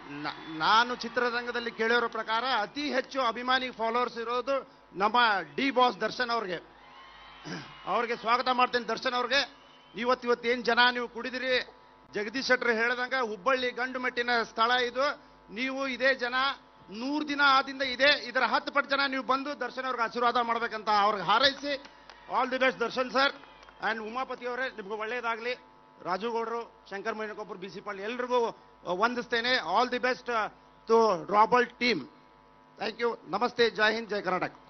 ನ- ನಾನು ಚಿತ್ರರಂಗದಲ್ಲಿ ಕೇಳಿರೋ ಪ್ರಕಾರ ಅತಿ ಹೆಚ್ಚು ಅಭಿಮಾನಿ ಫಾಲೋವರ್ಸ್ ಇರೋದು ನಮ್ಮ ಡಿ ಬಾಸ್ ದರ್ಶನ್ ಅವ್ರಿಗೆ ಅವ್ರಿಗೆ ಸ್ವಾಗತ ಮಾಡ್ತೇನೆ ದರ್ಶನ್ ಅವ್ರಿಗೆ ಇವತ್ತು ಇವತ್ತೇನ್ ಜನ ನೀವು ಕುಡಿದಿರಿ ಜಗದೀಶ್ ಶೆಟ್ರು ಹೇಳ್ದಂಗ ಹುಬ್ಬಳ್ಳಿ ಗಂಡು ಮೆಟ್ಟಿನ ಸ್ಥಳ ಇದು ನೀವು ಇದೇ ಜನ ನೂರು ದಿನ ಆದಿಂದ ಇದೆ ಇದರ ಹತ್ತು ಪಟ್ಟು ಜನ ನೀವು ಬಂದು ದರ್ಶನ್ ಅವ್ರಿಗೆ ಆಶೀರ್ವಾದ ಮಾಡ್ಬೇಕಂತ ಅವ್ರಿಗೆ ಹಾರೈಸಿ all the best Darshan sir and Umapathy ಅವರೇ ನಿಮ್ಗೆ ಒಳ್ಳೇದಾಗ್ಲಿ ರಾಜು ಗೌಡ್ರು ಶಂಕರ್ ಮೈನಕೊಬ್ಬರು ಬಿ ಸಿ ಪಾಲ್ ಎಲ್ರಿಗೂ ವಂದಿಸ್ತೇನೆ all the best to Robert team thank you ನಮಸ್ತೆ ಜೈ ಹಿಂದ್ ಜೈ ಕರ್ನಾಟಕ